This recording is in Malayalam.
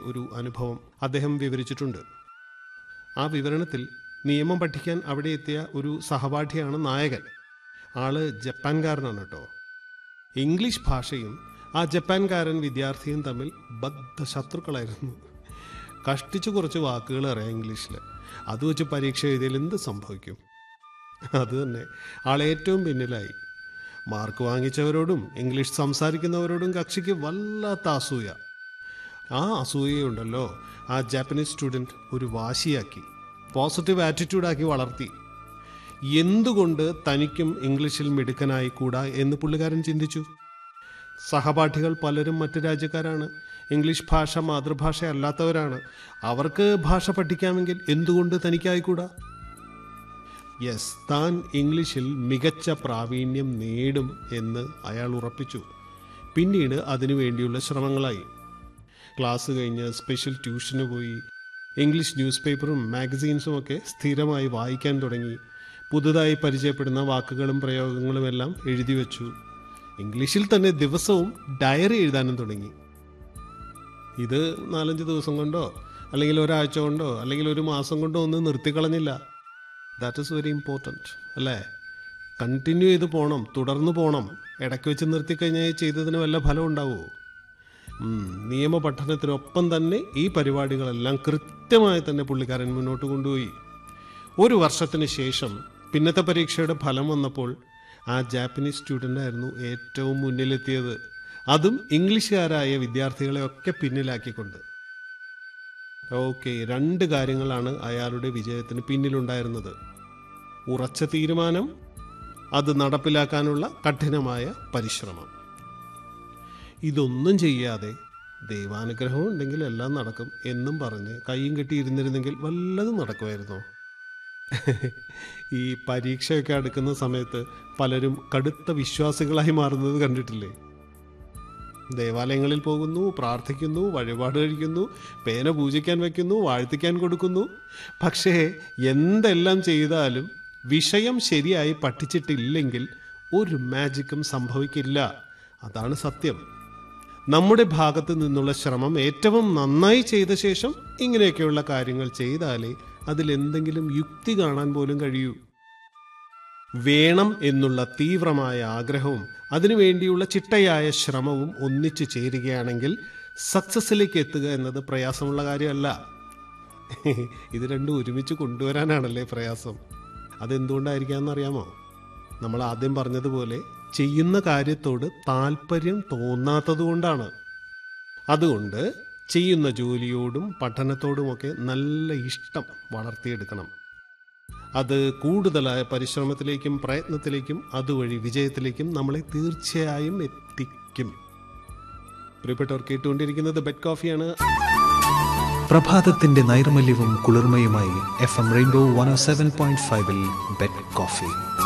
ഒരു അനുഭവം അദ്ദേഹം വിവരിച്ചിട്ടുണ്ട് ആ വിവരണത്തിൽ നിയമം പഠിക്കാൻ അവിടെ എത്തിയ ഒരു സഹപാഠിയാണ് നായകൻ ആള് ജപ്പാൻകാരനാണ് കേട്ടോ ഇംഗ്ലീഷ് ഭാഷയും ആ ജപ്പാൻകാരൻ വിദ്യാർത്ഥിയും തമ്മിൽ ബദ്ധ ശത്രുക്കളായിരുന്നു കഷ്ടിച്ച് കുറച്ച് വാക്കുകൾ അറിയാം ഇംഗ്ലീഷിൽ അത് വെച്ച് പരീക്ഷ എഴുതിയാൽ എന്ത് സംഭവിക്കും അത് തന്നെ ആൾ ഏറ്റവും പിന്നിലായി മാർക്ക് വാങ്ങിച്ചവരോടും ഇംഗ്ലീഷ് സംസാരിക്കുന്നവരോടും കക്ഷിക്ക് വല്ലാത്ത അസൂയ ആ അസൂയയുണ്ടല്ലോ ആ ജാപ്പനീസ് സ്റ്റുഡൻറ് ഒരു വാശിയാക്കി പോസിറ്റീവ് ആറ്റിറ്റ്യൂഡാക്കി വളർത്തി എന്തുകൊണ്ട് തനിക്കും ഇംഗ്ലീഷിൽ മിടുക്കനായി കൂടാ എന്ന് പുള്ളിക്കാരൻ ചിന്തിച്ചു സഹപാഠികൾ പലരും മറ്റു രാജ്യക്കാരാണ് ഇംഗ്ലീഷ് ഭാഷ മാതൃഭാഷ അല്ലാത്തവരാണ് അവർക്ക് ഭാഷ പഠിക്കാമെങ്കിൽ എന്തുകൊണ്ട് തനിക്കായിക്കൂടാ യെസ് താൻ ഇംഗ്ലീഷിൽ മികച്ച പ്രാവീണ്യം നേടും എന്ന് അയാൾ ഉറപ്പിച്ചു പിന്നീട് അതിനു വേണ്ടിയുള്ള ശ്രമങ്ങളായി ക്ലാസ് കഴിഞ്ഞ് സ്പെഷ്യൽ ട്യൂഷന് പോയി ഇംഗ്ലീഷ് ന്യൂസ് പേപ്പറും മാഗസീൻസും ഒക്കെ സ്ഥിരമായി വായിക്കാൻ തുടങ്ങി പുതുതായി പരിചയപ്പെടുന്ന വാക്കുകളും പ്രയോഗങ്ങളും എല്ലാം എഴുതി വെച്ചു ഇംഗ്ലീഷിൽ തന്നെ ദിവസവും ഡയറി എഴുതാനും തുടങ്ങി ഇത് നാലഞ്ച് ദിവസം കൊണ്ടോ അല്ലെങ്കിൽ ഒരാഴ്ച കൊണ്ടോ അല്ലെങ്കിൽ ഒരു മാസം കൊണ്ടോ ഒന്നും നിർത്തിക്കളഞ്ഞില്ല ദാറ്റ് ഇസ് വെരി ഇമ്പോർട്ടൻറ്റ് അല്ലേ കണ്ടിന്യൂ ചെയ്ത് പോകണം തുടർന്ന് പോകണം ഇടയ്ക്ക് വെച്ച് നിർത്തിക്കഴിഞ്ഞാൽ ചെയ്തതിന് വല്ല ഫലം ഉണ്ടാവുമോ ഉം, നിയമ പഠനത്തിനൊപ്പം തന്നെ ഈ പരിപാടികളെല്ലാം കൃത്യമായി തന്നെ പുള്ളിക്കാരൻ മുന്നോട്ട് കൊണ്ടുപോയി ഒരു വർഷത്തിന് ശേഷം പിന്നത്തെ പരീക്ഷയുടെ ഫലം വന്നപ്പോൾ ആ ജാപ്പനീസ് സ്റ്റുഡൻ്റ് ആയിരുന്നു ഏറ്റവും മുന്നിലെത്തിയത് അതും ഇംഗ്ലീഷുകാരായ വിദ്യാർത്ഥികളെ ഒക്കെ പിന്നിലാക്കിക്കൊണ്ട് ഓക്കെ രണ്ട് കാര്യങ്ങളാണ് അയാളുടെ വിജയത്തിന് പിന്നിലുണ്ടായിരുന്നത് ഉറച്ച തീരുമാനം അത് നടപ്പിലാക്കാനുള്ള കഠിനമായ പരിശ്രമം ഇതൊന്നും ചെയ്യാതെ ദൈവാനുഗ്രഹം ഉണ്ടെങ്കിൽ എല്ലാം നടക്കും എന്നും പറഞ്ഞ് കൈയും കെട്ടി ഇരുന്നിരുന്നെങ്കിൽ വല്ലതും നടക്കുമായിരുന്നോ ഈ പരീക്ഷയൊക്കെ അടുക്കുന്ന സമയത്ത് പലരും കടുത്ത വിശ്വാസികളായി മാറുന്നത് കണ്ടിട്ടില്ലേ ദേവാലയങ്ങളിൽ പോകുന്നു പ്രാർത്ഥിക്കുന്നു വഴിപാട് കഴിക്കുന്നു പേന പൂജിക്കാൻ വയ്ക്കുന്നു വാഴ്ത്തിക്കാൻ കൊടുക്കുന്നു പക്ഷേ എന്തെല്ലാം ചെയ്താലും വിഷയം ശരിയായി പഠിച്ചിട്ടില്ലെങ്കിൽ ഒരു മാജിക്കും സംഭവിക്കില്ല അതാണ് സത്യം നമ്മുടെ ഭാഗത്ത് നിന്നുള്ള ശ്രമം ഏറ്റവും നന്നായി ചെയ്ത ശേഷം ഇങ്ങനെയൊക്കെയുള്ള കാര്യങ്ങൾ ചെയ്താലേ അതിലെന്തെങ്കിലും യുക്തി കാണാൻ പോലും കഴിയൂ വേണം എന്നുള്ള തീവ്രമായ ആഗ്രഹവും അതിനുവേണ്ടിയുള്ള ചിട്ടയായ ശ്രമവും ഒന്നിച്ചു ചേരുകയാണെങ്കിൽ സക്സസിലേക്ക് എത്തുക എന്നത് പ്രയാസമുള്ള കാര്യമല്ല ഇത് രണ്ടും ഒരുമിച്ച് കൊണ്ടുവരാനാണല്ലേ പ്രയാസം അതെന്തുകൊണ്ടായിരിക്കാമെന്നറിയാമോ നമ്മൾ ആദ്യം പറഞ്ഞതുപോലെ ചെയ്യുന്ന കാര്യത്തോട് താല്പര്യം തോന്നാത്തത് കൊണ്ടാണ് അതുകൊണ്ട് ചെയ്യുന്ന ജോലിയോടും പഠനത്തോടുമൊക്കെ നല്ല ഇഷ്ടം വളർത്തിയെടുക്കണം അത് കൂടുതലായ പരിശ്രമത്തിലേക്കും പ്രയത്നത്തിലേക്കും അതുവഴി വിജയത്തിലേക്കും നമ്മളെ തീർച്ചയായും എത്തിക്കും പ്രിയപ്പെട്ടവർ കേട്ടുകൊണ്ടിരിക്കുന്നത് ബെഡ് കോഫിയാണ് പ്രഭാതത്തിന്റെ നൈർമല്യവും കുളിർമയുമായി F M rainbow one seven point ഫൈവിൽ ബെഡ് കോഫി